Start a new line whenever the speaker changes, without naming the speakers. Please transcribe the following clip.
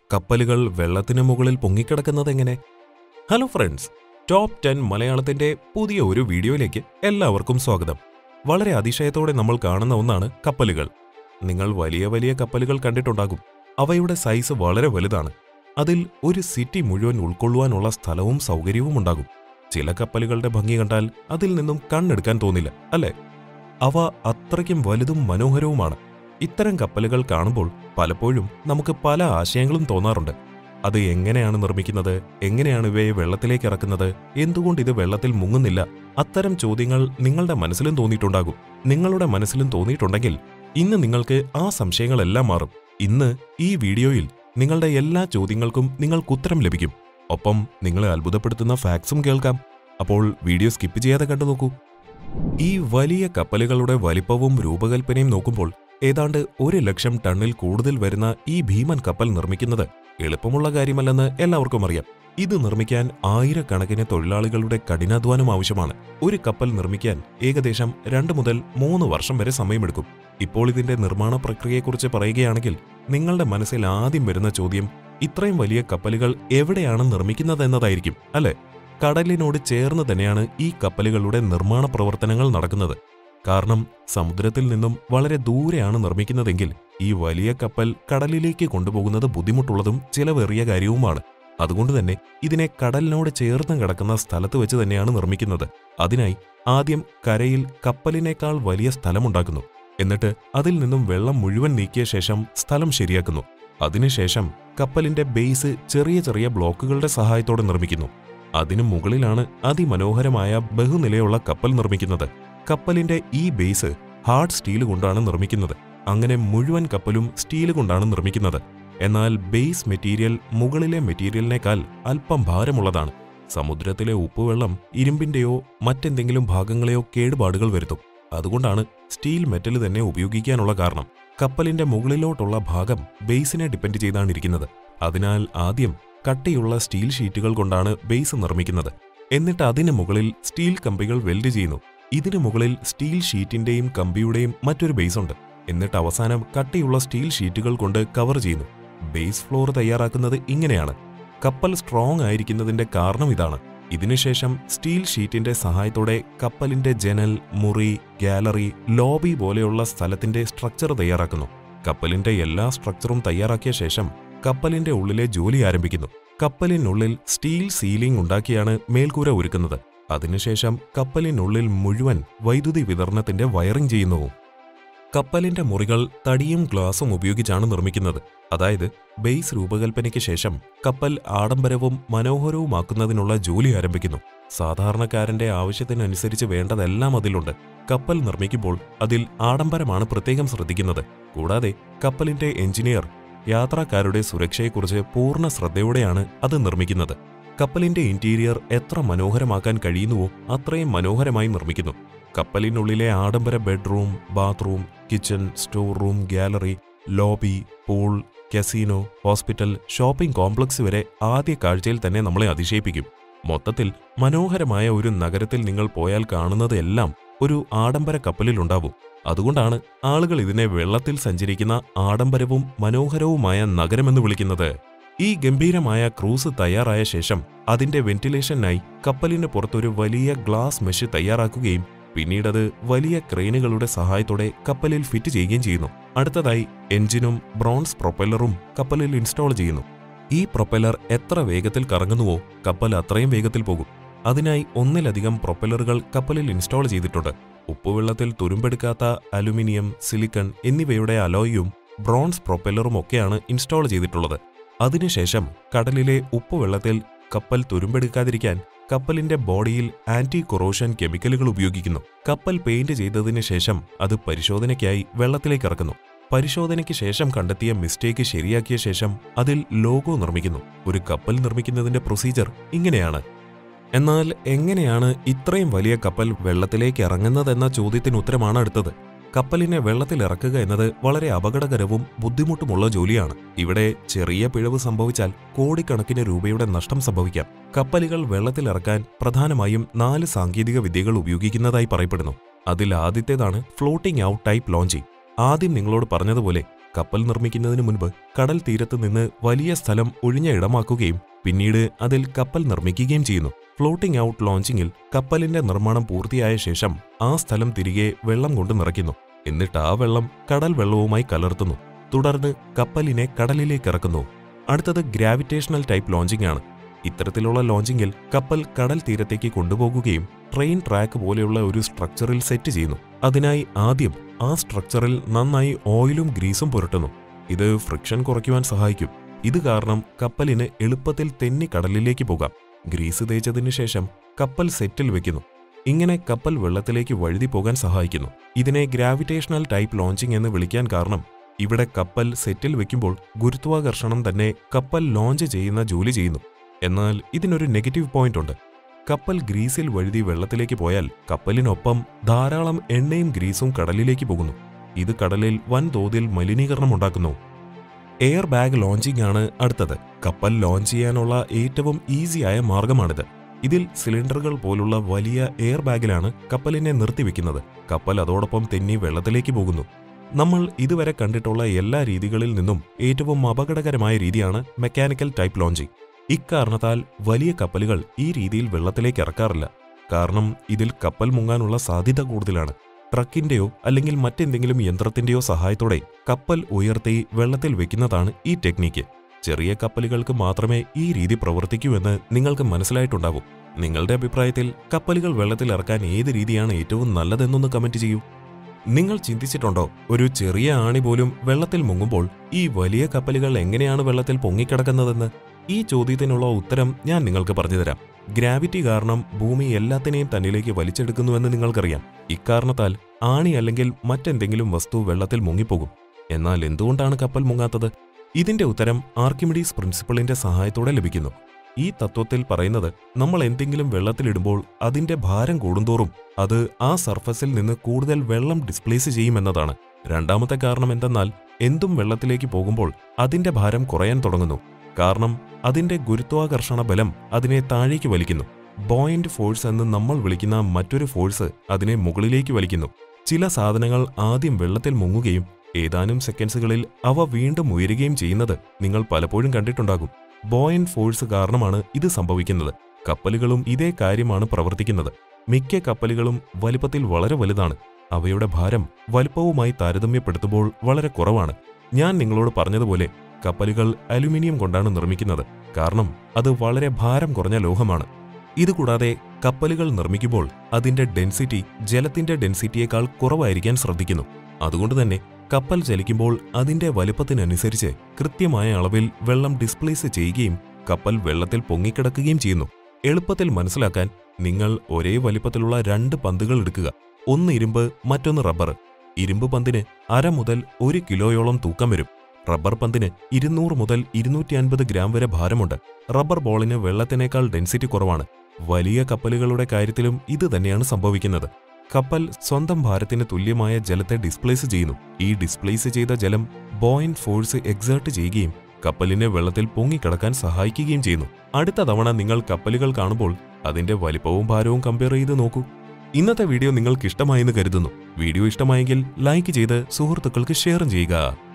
കപ്പലുകൾ വെള്ളത്തിന് മുകളിൽ പൊങ്ങിക്കിടക്കുന്നതെങ്ങനെ ഹലോ ഫ്രണ്ട്സ് ടോപ്പ് ടെൻ മലയാളത്തിന്റെ പുതിയ ഒരു വീഡിയോയിലേക്ക് എല്ലാവർക്കും സ്വാഗതം വളരെ അതിശയത്തോടെ നമ്മൾ കാണുന്ന ഒന്നാണ് കപ്പലുകൾ നിങ്ങൾ വലിയ വലിയ കപ്പലുകൾ കണ്ടിട്ടുണ്ടാകും അവയുടെ സൈസ് വളരെ വലുതാണ് അതിൽ ഒരു സിറ്റി മുഴുവൻ ഉൾക്കൊള്ളുവാനുള്ള സ്ഥലവും സൗകര്യവും ഉണ്ടാകും ചില കപ്പലുകളുടെ ഭംഗി കണ്ടാൽ അതിൽ നിന്നും കണ്ണെടുക്കാൻ തോന്നില്ല അല്ലേ അവ അത്രയ്ക്കും വലുതും മനോഹരവുമാണ് ഇത്തരം കപ്പലുകൾ കാണുമ്പോൾ പലപ്പോഴും നമുക്ക് പല ആശയങ്ങളും തോന്നാറുണ്ട് അത് എങ്ങനെയാണ് നിർമ്മിക്കുന്നത് എങ്ങനെയാണ് ഇവയെ വെള്ളത്തിലേക്ക് ഇറക്കുന്നത് എന്തുകൊണ്ട് ഇത് വെള്ളത്തിൽ മുങ്ങുന്നില്ല അത്തരം ചോദ്യങ്ങൾ നിങ്ങളുടെ മനസ്സിലും തോന്നിയിട്ടുണ്ടാകും നിങ്ങളുടെ മനസ്സിലും തോന്നിയിട്ടുണ്ടെങ്കിൽ ഇന്ന് നിങ്ങൾക്ക് ആ സംശയങ്ങളെല്ലാം മാറും ഇന്ന് ഈ വീഡിയോയിൽ നിങ്ങളുടെ എല്ലാ ചോദ്യങ്ങൾക്കും നിങ്ങൾക്ക് ഉത്തരം ലഭിക്കും ഒപ്പം നിങ്ങളെ അത്ഭുതപ്പെടുത്തുന്ന ഫാക്ട്സും കേൾക്കാം അപ്പോൾ വീഡിയോ സ്കിപ്പ് ചെയ്യാതെ കണ്ടു നോക്കൂ ഈ വലിയ കപ്പലുകളുടെ വലിപ്പവും രൂപകൽപ്പനയും നോക്കുമ്പോൾ ഏതാണ്ട് ഒരു ലക്ഷം ടണ്ണിൽ കൂടുതൽ വരുന്ന ഈ ഭീമൻ കപ്പൽ നിർമ്മിക്കുന്നത് എളുപ്പമുള്ള കാര്യമല്ലെന്ന് എല്ലാവർക്കും അറിയാം ഇത് നിർമ്മിക്കാൻ ആയിരക്കണക്കിന് തൊഴിലാളികളുടെ കഠിനാധ്വാനം ആവശ്യമാണ് ഒരു കപ്പൽ നിർമ്മിക്കാൻ ഏകദേശം രണ്ട് മുതൽ മൂന്ന് വർഷം വരെ സമയമെടുക്കും ഇപ്പോൾ ഇതിന്റെ നിർമ്മാണ പ്രക്രിയയെക്കുറിച്ച് പറയുകയാണെങ്കിൽ നിങ്ങളുടെ മനസ്സിൽ ആദ്യം വരുന്ന ചോദ്യം ഇത്രയും വലിയ കപ്പലുകൾ എവിടെയാണ് നിർമ്മിക്കുന്നതെന്നതായിരിക്കും അല്ലേ കടലിനോട് ചേർന്ന് തന്നെയാണ് ഈ കപ്പലുകളുടെ നിർമ്മാണ പ്രവർത്തനങ്ങൾ നടക്കുന്നത് കാരണം സമുദ്രത്തിൽ നിന്നും വളരെ ദൂരെയാണ് നിർമ്മിക്കുന്നതെങ്കിൽ ഈ വലിയ കപ്പൽ കടലിലേക്ക് കൊണ്ടുപോകുന്നത് ബുദ്ധിമുട്ടുള്ളതും ചിലവേറിയ കാര്യവുമാണ് അതുകൊണ്ട് തന്നെ ഇതിനെ കടലിനോട് ചേർന്ന് കിടക്കുന്ന സ്ഥലത്ത് വെച്ച് തന്നെയാണ് നിർമ്മിക്കുന്നത് അതിനായി ആദ്യം കരയിൽ കപ്പലിനേക്കാൾ വലിയ സ്ഥലമുണ്ടാക്കുന്നു എന്നിട്ട് അതിൽ നിന്നും വെള്ളം മുഴുവൻ നീക്കിയ ശേഷം സ്ഥലം ശരിയാക്കുന്നു അതിനുശേഷം കപ്പലിന്റെ ബേസ് ചെറിയ ചെറിയ ബ്ലോക്കുകളുടെ സഹായത്തോടെ നിർമ്മിക്കുന്നു അതിനു മുകളിലാണ് അതിമനോഹരമായ ബഹുനിലയുള്ള കപ്പൽ നിർമ്മിക്കുന്നത് കപ്പലിന്റെ ഈ ബേസ് ഹാർഡ് സ്റ്റീൽ കൊണ്ടാണ് നിർമ്മിക്കുന്നത് അങ്ങനെ മുഴുവൻ കപ്പലും സ്റ്റീൽ കൊണ്ടാണ് നിർമ്മിക്കുന്നത് എന്നാൽ ബേസ് മെറ്റീരിയൽ മുകളിലെ മെറ്റീരിയലിനേക്കാൾ അല്പം ഭാരമുള്ളതാണ് സമുദ്രത്തിലെ ഉപ്പുവെള്ളം ഇരുമ്പിന്റെയോ മറ്റെന്തെങ്കിലും ഭാഗങ്ങളെയോ കേടുപാടുകൾ വരുത്തും അതുകൊണ്ടാണ് സ്റ്റീൽ മെറ്റൽ തന്നെ ഉപയോഗിക്കാനുള്ള കാരണം കപ്പലിന്റെ മുകളിലോട്ടുള്ള ഭാഗം ബേസിനെ ഡിപ്പെൻഡ് ചെയ്താണ് ഇരിക്കുന്നത് അതിനാൽ ആദ്യം കട്ടിയുള്ള സ്റ്റീൽ ഷീറ്റുകൾ കൊണ്ടാണ് ബേസ് നിർമ്മിക്കുന്നത് എന്നിട്ട് അതിന് മുകളിൽ സ്റ്റീൽ കമ്പികൾ വെൽഡ് ചെയ്യുന്നു ഇതിനു മുകളിൽ സ്റ്റീൽ ഷീറ്റിന്റെയും കമ്പിയുടെയും മറ്റൊരു ബേസ് ഉണ്ട് എന്നിട്ട് അവസാനം കട്ടിയുള്ള സ്റ്റീൽ ഷീറ്റുകൾ കൊണ്ട് കവർ ചെയ്യുന്നു ബേസ് ഫ്ലോർ തയ്യാറാക്കുന്നത് ഇങ്ങനെയാണ് കപ്പൽ സ്ട്രോങ് ആയിരിക്കുന്നതിന്റെ കാരണം ഇതാണ് ഇതിനുശേഷം സ്റ്റീൽ ഷീറ്റിന്റെ സഹായത്തോടെ കപ്പലിന്റെ ജനൽ മുറി ഗാലറി ലോബി പോലെയുള്ള സ്ഥലത്തിന്റെ സ്ട്രക്ചർ തയ്യാറാക്കുന്നു കപ്പലിന്റെ എല്ലാ സ്ട്രക്ചറും തയ്യാറാക്കിയ ശേഷം കപ്പലിന്റെ ഉള്ളിലെ ജോലി ആരംഭിക്കുന്നു കപ്പലിനുള്ളിൽ സ്റ്റീൽ സീലിംഗ് ഉണ്ടാക്കിയാണ് മേൽക്കൂര ഒരുക്കുന്നത് അതിനുശേഷം കപ്പലിനുള്ളിൽ മുഴുവൻ വൈദ്യുതി വിതരണത്തിന്റെ വയറിംഗ് ചെയ്യുന്നു കപ്പലിന്റെ മുറികൾ തടിയും ഗ്ലാസും ഉപയോഗിച്ചാണ് നിർമ്മിക്കുന്നത് അതായത് ബേസ് രൂപകൽപ്പനയ്ക്ക് ശേഷം കപ്പൽ ആഡംബരവും മനോഹരവുമാക്കുന്നതിനുള്ള ജോലി ആരംഭിക്കുന്നു സാധാരണക്കാരന്റെ ആവശ്യത്തിനനുസരിച്ച് വേണ്ടതെല്ലാം അതിലുണ്ട് കപ്പൽ നിർമ്മിക്കുമ്പോൾ അതിൽ ആഡംബരമാണ് പ്രത്യേകം ശ്രദ്ധിക്കുന്നത് കൂടാതെ കപ്പലിന്റെ എഞ്ചിനീയർ യാത്രക്കാരുടെ സുരക്ഷയെക്കുറിച്ച് പൂർണ്ണ ശ്രദ്ധയോടെയാണ് അത് നിർമ്മിക്കുന്നത് കപ്പലിന്റെ ഇന്റീരിയർ എത്ര മനോഹരമാക്കാൻ കഴിയുന്നുവോ അത്രയും മനോഹരമായി നിർമ്മിക്കുന്നു കപ്പലിനുള്ളിലെ ആഡംബര bedroom bathroom kitchen store room gallery lobby pool casino hospital shopping complex വരെ ആദ്യ കാഴ്ചയിൽ തന്നെ നമ്മളെ അതിശയിപ്പിക്കും മൊത്തത്തിൽ മനോഹരമായ ഒരു നഗരത്തിൽ നിങ്ങൾ പോയാൽ കാണുന്നത് എല്ലാം ഒരു ആഡംബര കപ്പലിലുണ്ടാവും അതുകൊണ്ടാണ് ആളുകൾ ഇതിനെ വെള്ളത്തിൽ സഞ്ചരിക്കുന്ന ആഡംബരവും മനോഹരവുമായ നഗരമെന്ന് വിളിക്കുന്നത് ഈ ഗംഭീരമായ ക്രൂസ് തയ്യാറായ ശേഷം അതിന്റെ വെന്റിലേഷനായി കപ്പലിന് പുറത്തൊരു വലിയ ഗ്ലാസ് മെഷ് തയ്യാറാക്കുകയും പിന്നീടത് വലിയ ക്രെയിനുകളുടെ സഹായത്തോടെ കപ്പലിൽ ഫിറ്റ് ചെയ്യുകയും ചെയ്യുന്നു അടുത്തതായി എഞ്ചിനും ബ്രോൺസ് പ്രൊപ്പല്ലറും കപ്പലിൽ ഇൻസ്റ്റാൾ ചെയ്യുന്നു ഈ പ്രൊപ്പല്ലർ എത്ര വേഗത്തിൽ കറങ്ങുന്നുവോ കപ്പൽ അത്രയും വേഗത്തിൽ പോകും അതിനായി ഒന്നിലധികം പ്രൊപ്പല്ലറുകൾ കപ്പലിൽ ഇൻസ്റ്റാൾ ചെയ്തിട്ടുണ്ട് ഉപ്പുവെള്ളത്തിൽ തുരുമ്പെടുക്കാത്ത അലുമിനിയം സിലിക്കൺ എന്നിവയുടെ അലോയും ബ്രോൺസ് പ്രൊപ്പല്ലറും ഒക്കെയാണ് ഇൻസ്റ്റാൾ ചെയ്തിട്ടുള്ളത് അതിനുശേഷം കടലിലെ ഉപ്പുവെള്ളത്തിൽ കപ്പൽ തുരുമ്പെടുക്കാതിരിക്കാൻ കപ്പലിന്റെ ബോഡിയിൽ ആന്റി കൊറോഷൻ കെമിക്കലുകൾ ഉപയോഗിക്കുന്നു കപ്പൽ പെയിന്റ് ചെയ്തതിനു ശേഷം അത് പരിശോധനയ്ക്കായി വെള്ളത്തിലേക്ക് ഇറക്കുന്നു പരിശോധനയ്ക്ക് ശേഷം കണ്ടെത്തിയ മിസ്റ്റേക്ക് ശരിയാക്കിയ ശേഷം അതിൽ ലോഗോ നിർമ്മിക്കുന്നു ഒരു കപ്പൽ നിർമ്മിക്കുന്നതിന്റെ പ്രൊസീജർ ഇങ്ങനെയാണ് എന്നാൽ എങ്ങനെയാണ് ഇത്രയും വലിയ കപ്പൽ വെള്ളത്തിലേക്ക് ഇറങ്ങുന്നതെന്ന ചോദ്യത്തിന് ഉത്തരമാണ് അടുത്തത് കപ്പലിനെ വെള്ളത്തിൽ ഇറക്കുക എന്നത് വളരെ അപകടകരവും ബുദ്ധിമുട്ടുമുള്ള ജോലിയാണ് ഇവിടെ ചെറിയ പിഴവ് സംഭവിച്ചാൽ കോടിക്കണക്കിന് രൂപയുടെ നഷ്ടം സംഭവിക്കാം കപ്പലുകൾ വെള്ളത്തിലിറക്കാൻ പ്രധാനമായും നാല് സാങ്കേതിക വിദ്യകൾ ഉപയോഗിക്കുന്നതായി പറയപ്പെടുന്നു അതിൽ ആദ്യത്തേതാണ് ഫ്ലോട്ടിംഗ് ഔട്ട് ടൈപ്പ് ലോഞ്ചിങ് ആദ്യം നിങ്ങളോട് പറഞ്ഞതുപോലെ കപ്പൽ നിർമ്മിക്കുന്നതിന് മുൻപ് കടൽ തീരത്ത് നിന്ന് വലിയ സ്ഥലം ഒഴിഞ്ഞ ഇടമാക്കുകയും പിന്നീട് അതിൽ കപ്പൽ നിർമ്മിക്കുകയും ചെയ്യുന്നു ഫ്ലോട്ടിംഗ് ഔട്ട് ലോഞ്ചിങ്ങിൽ കപ്പലിന്റെ നിർമ്മാണം പൂർത്തിയായ ശേഷം ആ സ്ഥലം തിരികെ വെള്ളം കൊണ്ട് നിറയ്ക്കുന്നു എന്നിട്ട് ആ വെള്ളം കടൽ വെള്ളവുമായി കലർത്തുന്നു തുടർന്ന് കപ്പലിനെ കടലിലേക്ക് ഇറക്കുന്നു അടുത്തത് ഗ്രാവിറ്റേഷണൽ ടൈപ്പ് ലോഞ്ചിംഗ് ആണ് ഇത്തരത്തിലുള്ള ലോഞ്ചിങ്ങിൽ കപ്പൽ കടൽ തീരത്തേക്ക് കൊണ്ടുപോകുകയും ട്രെയിൻ ട്രാക്ക് പോലെയുള്ള ഒരു സ്ട്രക്ചറിൽ സെറ്റ് ചെയ്യുന്നു അതിനായി ആദ്യം ആ സ്ട്രക്ചറിൽ നന്നായി ഓയിലും ഗ്രീസും പുരട്ടുന്നു ഇത് ഫ്രിക്ഷൻ കുറയ്ക്കുവാൻ സഹായിക്കും ഇത് കാരണം കപ്പലിന് എളുപ്പത്തിൽ തെന്നി കടലിലേക്ക് പോകാം ഗ്രീസ് തേച്ചതിനു ശേഷം കപ്പൽ സെറ്റിൽ വെക്കുന്നു ഇങ്ങനെ കപ്പൽ വെള്ളത്തിലേക്ക് വഴുതി പോകാൻ സഹായിക്കുന്നു ഇതിനെ ഗ്രാവിറ്റേഷണൽ ടൈപ്പ് ലോഞ്ചിങ് എന്ന് വിളിക്കാൻ കാരണം ഇവിടെ കപ്പൽ സെറ്റിൽ വെക്കുമ്പോൾ ഗുരുത്വാകർഷണം തന്നെ കപ്പൽ ലോഞ്ച് ചെയ്യുന്ന ജോലി ചെയ്യുന്നു എന്നാൽ ഇതിനൊരു നെഗറ്റീവ് പോയിന്റ് ഉണ്ട് കപ്പൽ ഗ്രീസിൽ വഴുതി വെള്ളത്തിലേക്ക് പോയാൽ കപ്പലിനൊപ്പം ധാരാളം എണ്ണയും ഗ്രീസും കടലിലേക്ക് പോകുന്നു ഇത് കടലിൽ വൻതോതിൽ മലിനീകരണം ഉണ്ടാക്കുന്നു എയർ ബാഗ് ലോഞ്ചിങ് ആണ് അടുത്തത് കപ്പൽ ലോഞ്ച് ചെയ്യാനുള്ള ഏറ്റവും ഈസിയായ മാർഗമാണിത് ഇതിൽ സിലിണ്ടറുകൾ പോലുള്ള വലിയ എയർ ബാഗിലാണ് കപ്പലിനെ നിർത്തിവെക്കുന്നത് കപ്പൽ അതോടൊപ്പം തെന്നി വെള്ളത്തിലേക്ക് പോകുന്നു നമ്മൾ ഇതുവരെ കണ്ടിട്ടുള്ള എല്ലാ രീതികളിൽ നിന്നും ഏറ്റവും അപകടകരമായ രീതിയാണ് മെക്കാനിക്കൽ ടൈപ്പ് ലോഞ്ചിങ് ഇക്കാരണത്താൽ വലിയ കപ്പലുകൾ ഈ രീതിയിൽ വെള്ളത്തിലേക്ക് ഇറക്കാറില്ല കാരണം ഇതിൽ കപ്പൽ മുങ്ങാനുള്ള സാധ്യത കൂടുതലാണ് ട്രക്കിന്റെയോ അല്ലെങ്കിൽ മറ്റെന്തെങ്കിലും യന്ത്രത്തിന്റെയോ സഹായത്തോടെ കപ്പൽ ഉയർത്തി വെള്ളത്തിൽ വെക്കുന്നതാണ് ഈ ടെക്നിക്ക് ചെറിയ കപ്പലുകൾക്ക് മാത്രമേ ഈ രീതി പ്രവർത്തിക്കൂ എന്ന് നിങ്ങൾക്ക് മനസ്സിലായിട്ടുണ്ടാവും നിങ്ങളുടെ അഭിപ്രായത്തിൽ കപ്പലുകൾ വെള്ളത്തിൽ ഇറക്കാൻ ഏത് രീതിയാണ് ഏറ്റവും നല്ലതെന്നൊന്ന് കമന്റ് ചെയ്യൂ നിങ്ങൾ ചിന്തിച്ചിട്ടുണ്ടോ ഒരു ചെറിയ ആണി പോലും വെള്ളത്തിൽ മുങ്ങുമ്പോൾ ഈ വലിയ കപ്പലുകൾ എങ്ങനെയാണ് വെള്ളത്തിൽ പൊങ്ങിക്കിടക്കുന്നതെന്ന് ഈ ചോദ്യത്തിനുള്ള ഉത്തരം ഞാൻ നിങ്ങൾക്ക് പറഞ്ഞുതരാം ഗ്രാവിറ്റി കാരണം ഭൂമി എല്ലാത്തിനെയും തന്നിലേക്ക് വലിച്ചെടുക്കുന്നുവെന്ന് നിങ്ങൾക്കറിയാം ഇക്കാരണത്താൽ ആണി അല്ലെങ്കിൽ മറ്റെന്തെങ്കിലും വസ്തു വെള്ളത്തിൽ മുങ്ങിപ്പോകും എന്നാൽ എന്തുകൊണ്ടാണ് കപ്പൽ മുങ്ങാത്തത് ഇതിന്റെ ഉത്തരം ആർക്കിമിഡീസ് പ്രിൻസിപ്പിളിന്റെ സഹായത്തോടെ ലഭിക്കുന്നു ഈ തത്വത്തിൽ പറയുന്നത് നമ്മൾ എന്തെങ്കിലും വെള്ളത്തിലിടുമ്പോൾ അതിന്റെ ഭാരം കൂടുന്തോറും അത് ആ സർഫസിൽ നിന്ന് കൂടുതൽ വെള്ളം ഡിസ്പ്ലേസ് ചെയ്യുമെന്നതാണ് രണ്ടാമത്തെ കാരണം എന്തെന്നാൽ എന്തും വെള്ളത്തിലേക്ക് പോകുമ്പോൾ അതിന്റെ ഭാരം കുറയാൻ തുടങ്ങുന്നു കാരണം അതിന്റെ ഗുരുത്വാകർഷണ ബലം അതിനെ താഴേക്ക് വലിക്കുന്നു ബോയിന്റ് ഫോഴ്സ് എന്ന് നമ്മൾ വിളിക്കുന്ന മറ്റൊരു ഫോഴ്സ് അതിനെ മുകളിലേക്ക് വലിക്കുന്നു ചില സാധനങ്ങൾ ആദ്യം വെള്ളത്തിൽ മുങ്ങുകയും ഏതാനും സെക്കൻഡ്സുകളിൽ അവ വീണ്ടും ഉയരുകയും ചെയ്യുന്നത് നിങ്ങൾ പലപ്പോഴും കണ്ടിട്ടുണ്ടാകും ബോയിന്റ് ഫോഴ്സ് കാരണമാണ് ഇത് സംഭവിക്കുന്നത് കപ്പലുകളും ഇതേ കാര്യമാണ് പ്രവർത്തിക്കുന്നത് മിക്ക കപ്പലുകളും വലിപ്പത്തിൽ വളരെ വലുതാണ് അവയുടെ ഭാരം വലുപ്പവുമായി താരതമ്യപ്പെടുത്തുമ്പോൾ വളരെ കുറവാണ് ഞാൻ നിങ്ങളോട് പറഞ്ഞതുപോലെ കപ്പലുകൾ അലുമിനിയം കൊണ്ടാണ് നിർമ്മിക്കുന്നത് കാരണം അത് വളരെ ഭാരം കുറഞ്ഞ ലോഹമാണ് ഇതുകൂടാതെ കപ്പലുകൾ നിർമ്മിക്കുമ്പോൾ അതിന്റെ ഡെൻസിറ്റി ജലത്തിന്റെ ഡെൻസിറ്റിയേക്കാൾ കുറവായിരിക്കാൻ ശ്രദ്ധിക്കുന്നു അതുകൊണ്ട് തന്നെ കപ്പൽ ചലിക്കുമ്പോൾ അതിന്റെ വലുപ്പത്തിനനുസരിച്ച് കൃത്യമായ അളവിൽ വെള്ളം ഡിസ്പ്ലേസ് ചെയ്യുകയും കപ്പൽ വെള്ളത്തിൽ പൊങ്ങിക്കിടക്കുകയും ചെയ്യുന്നു എളുപ്പത്തിൽ മനസ്സിലാക്കാൻ നിങ്ങൾ ഒരേ വലിപ്പത്തിലുള്ള രണ്ട് പന്തുകൾ എടുക്കുക ഒന്ന് ഇരുമ്പ് മറ്റൊന്ന് റബ്ബർ ഇരുമ്പ് പന്തിന് അര മുതൽ ഒരു കിലോയോളം തൂക്കം വരും റബ്ബർ പന്തിന് ഇരുന്നൂറ് മുതൽ ഇരുന്നൂറ്റി അൻപത് ഗ്രാം വരെ ഭാരമുണ്ട് റബ്ബർ ബോളിന് വെള്ളത്തിനേക്കാൾ ഡെൻസിറ്റി കുറവാണ് വലിയ കപ്പലുകളുടെ കാര്യത്തിലും ഇത് തന്നെയാണ് സംഭവിക്കുന്നത് കപ്പൽ സ്വന്തം ഭാരത്തിന് തുല്യമായ ജലത്തെ ഡിസ്പ്ലേസ് ചെയ്യുന്നു ഈ ഡിസ്പ്ലേസ് ചെയ്ത ജലം ബോയിന്റ് ഫോഴ്സ് എക്സേർട്ട് ചെയ്യുകയും കപ്പലിനെ വെള്ളത്തിൽ പൊങ്ങിക്കിടക്കാൻ സഹായിക്കുകയും ചെയ്യുന്നു അടുത്ത തവണ നിങ്ങൾ കപ്പലുകൾ കാണുമ്പോൾ അതിന്റെ വലിപ്പവും ഭാരവും കമ്പയർ ചെയ്ത് നോക്കൂ ഇന്നത്തെ വീഡിയോ നിങ്ങൾക്ക് ഇഷ്ടമായെന്ന് കരുതുന്നു വീഡിയോ ഇഷ്ടമായെങ്കിൽ ലൈക്ക് ചെയ്ത് സുഹൃത്തുക്കൾക്ക് ഷെയറും ചെയ്യുക